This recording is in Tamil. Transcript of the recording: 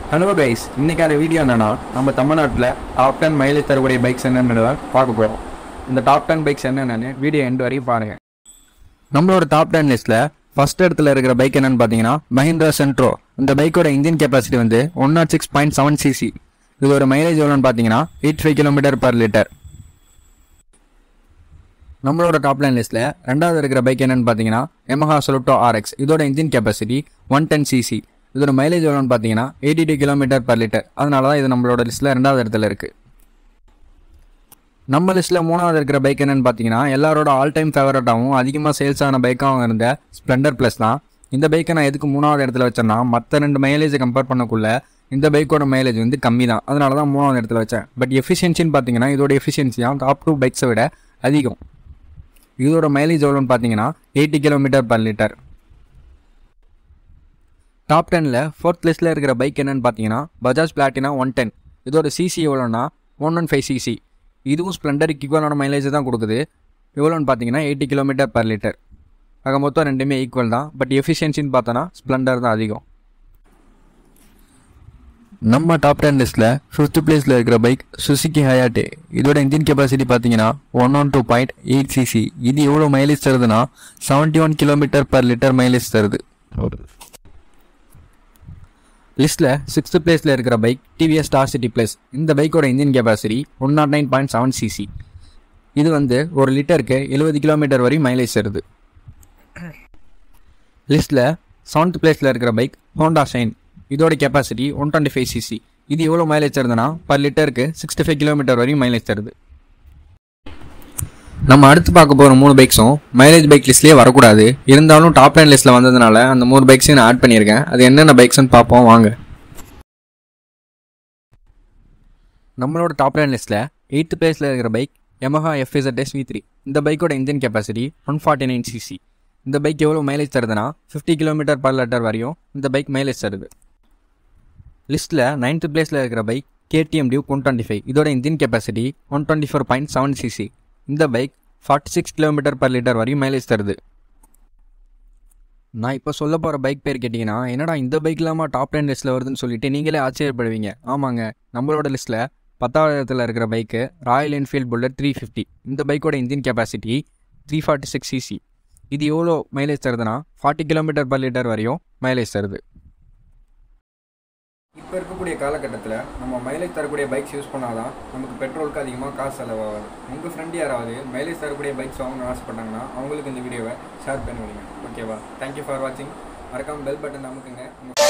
ஹலோ கைஸ் இன்னைக்கான வீடியோ என்னன்னா நம்ம தமிழ்நாட்டில் டாப் டென் மைலேஜ் தரக்கூடிய பைக்ஸ் என்னென்னு பார்க்க போகிறோம் இந்த டாப் டென் பைக்ஸ் என்னென்னு வீடியோ எண்ட் வரையும் பாருங்க நம்மளோட டாப் டென் லிஸ்ட்டில் ஃபர்ஸ்ட் இடத்துல இருக்கிற பைக் என்னன்னு பார்த்தீங்கன்னா மஹிந்திரா சென்ட்ரோ இந்த பைக்கோட இன்ஜின் கெப்பாசிட்டி வந்து one nought six point seven CC இது ஒரு மைலேஜ் எவ்வளோன்னு பார்த்தீங்கன்னா eight five kilometre per litre நம்மளோட டாப் லைன் லிஸ்ட்டில் ரெண்டாவது இருக்கிற பைக் என்னன்னு பார்த்தீங்கன்னா Yamaha Soluto RX இதோட engine capacity one ten CC இதோட மைலேஜ் எவ்வளோன்னு பார்த்தீங்கன்னா eighty two kilometre per litre அதனால தான் இது நம்மளோட லிஸ்ட்டில் ரெண்டாவது இடத்துல இருக்குது நம்ம லிஸ்ட்டில் மூணாவது இருக்கிற பைக் என்னன்னு பார்த்தீங்கன்னா எல்லாரோட ஆல் டைம் ஃபேவரட்டாகவும் அதிகமாக சேல்ஸ் ஆன பைக்காகவும் இருந்த ஸ்ப்ளெண்டர் ப்ளஸ் தான் இந்த பைக்கை நான் எதுக்கு மூணாவது இடத்துல வச்சேன்னா மற்ற ரெண்டு மைலேஜை கம்பேர் பண்ணக்குள்ள இந்த பைக்கோட மைலேஜ் வந்து கம்மி தான் அதனால தான் மூணாவது இடத்துல வச்சேன் பட் எஃபிஷியன்சின்னு பார்த்தீங்கன்னா இதோட எஃபிஷியன்சியாக டாப் டூ பைக்ஸை விட அதிகம் இதோட மைலேஜ் எவ்வளோன்னு பார்த்தீங்கன்னா eighty kilometre per litre top டெனில் ஃபோர்த் லிஸ்ட்டில் இருக்கிற பைக் என்னன்னு பார்த்தீங்கன்னா பஜாஜ் பிளாட்டினா ஒன் டென் இதோட சிசி எவ்வளோன்னா ஒன் ஒன் ஃபைவ் சிசி இதுவும் ஸ்ப்ளெண்டருக்கு ஈக்குவலான மைலேஜ் தான் கொடுக்குது எவ்வளோன்னு பார்த்தீங்கன்னா எயிட்டி கிலோமீட்டர் பர் லிட்டர் ஆக மொத்தம் ரெண்டுமே ஈக்குவல் தான் பட் எஃபிஷியன்சின்னு பார்த்தோன்னா ஸ்ப்ளெண்டர் தான் அதிகம் நம்ம டாப் டென் லிஸ்ட்டில் ஃபிஃப்த் பிளேஸில் இருக்கிற பைக் சுசுகி ஹயாட்டே இதோட இன்ஜின் கெப்பாசிட்டி பார்த்தீங்கன்னா one one two point eight CC இது எவ்வளோ மைலேஜ் தருதுன்னா seventy one kilometre per litre mileage தருது லிஸ்ட்டில் சிக்ஸ்த் பிளேஸில் இருக்கிற bike TVS Star City Plus இந்த பைக்கோட engine capacity one nought nine point seven CC இது வந்து ஒரு லிட்டருக்கு எழுபது கிலோமீட்டர் வரை மைலேஜ் தருது லிஸ்ட்டில் செவன்த் பிளேஸில் இருக்கிற பைக் ஹோண்டா ஷைன் இதோட capacity one twenty five CC இது எவ்வளோ மைலேஜ் தருதுன்னா பர் லிட்டருக்கு சிக்ஸ்டி ஃபைவ் கிலோமீட்டர் வரையும் மைலேஜ் தருது நம்ம அடுத்து பார்க்க போகிற மூணு பைக்ஸும் மைலேஜ் பைக் லிஸ்ட்லேயே வரக்கூடாது இருந்தாலும் டாப் லைன் லிஸ்ட்டில் வந்ததுனால அந்த மூணு பைக்ஸையும் நான் ஆட் பண்ணியிருக்கேன் அது என்னென்ன பைக்ஸ்னு பார்ப்போம் வாங்க நம்மளோட டாப் லைன் லிஸ்ட்டில் எயித்து பிளேஸில் இருக்கிற bike Yamaha FZS V three இந்த பைக்கோட engine capacity one forty nine CC இந்த பைக் எவ்வளோ மைலேஜ் தருதுன்னா ஃபிஃப்டி கிலோமீட்டர் பர் லிட்டர் வரையும் இந்த பைக் மைலேஜ் தருது லிஸ்ட்டில் நைன்த்து பிளேஸில் இருக்கிற bike KTM Duke one twenty five இதோட engine capacity one twenty four point seven CC இந்த bike forty six kilometre per litre வரையும் மைலேஜ் தருது நான் இப்போ சொல்ல போகிற பைக் பேர் கேட்டிங்கன்னா என்னடா இந்த பைக் இல்லாமல் டாப் டென் லிஸ்ட்டில் வருதுன்னு சொல்லிட்டு நீங்களே ஆச்சரியப்படுவீங்க ஆமாங்க நம்மளோட லிஸ்ட்டில் பத்தாவது இடத்துல இருக்கிற bike Royal Enfield Bullet three fifty இந்த பைக்கோட engine capacity three forty six CC இது எவ்வளோ மைலேஜ் தருதுன்னா ஃபார்ட்டி கிலோமீட்டர் பர் லிட்டர் வரையும் மைலேஜ் தருது இப்போ இருக்கக்கூடிய காலகட்டத்தில் நம்ம மைலேஜ் தரக்கூடிய பைக்ஸ் யூஸ் பண்ணாதான் நமக்கு பெட்ரோலுக்கு அதிகமாக காசு செலவாகாது உங்கள் ஃப்ரெண்ட் யாராவது மைலேஜ் தரக்கூடிய பைக்ஸ் வாங்கணும்னு ஆசைப்பட்டாங்கன்னா அவங்களுக்கு இந்த வீடியோவை ஷேர் பண்ணி விடுங்க ஓகேவா தேங்க்யூ ஃபார் வாட்சிங் மறக்காமல் பெல் பட்டன் அமுக்குங்க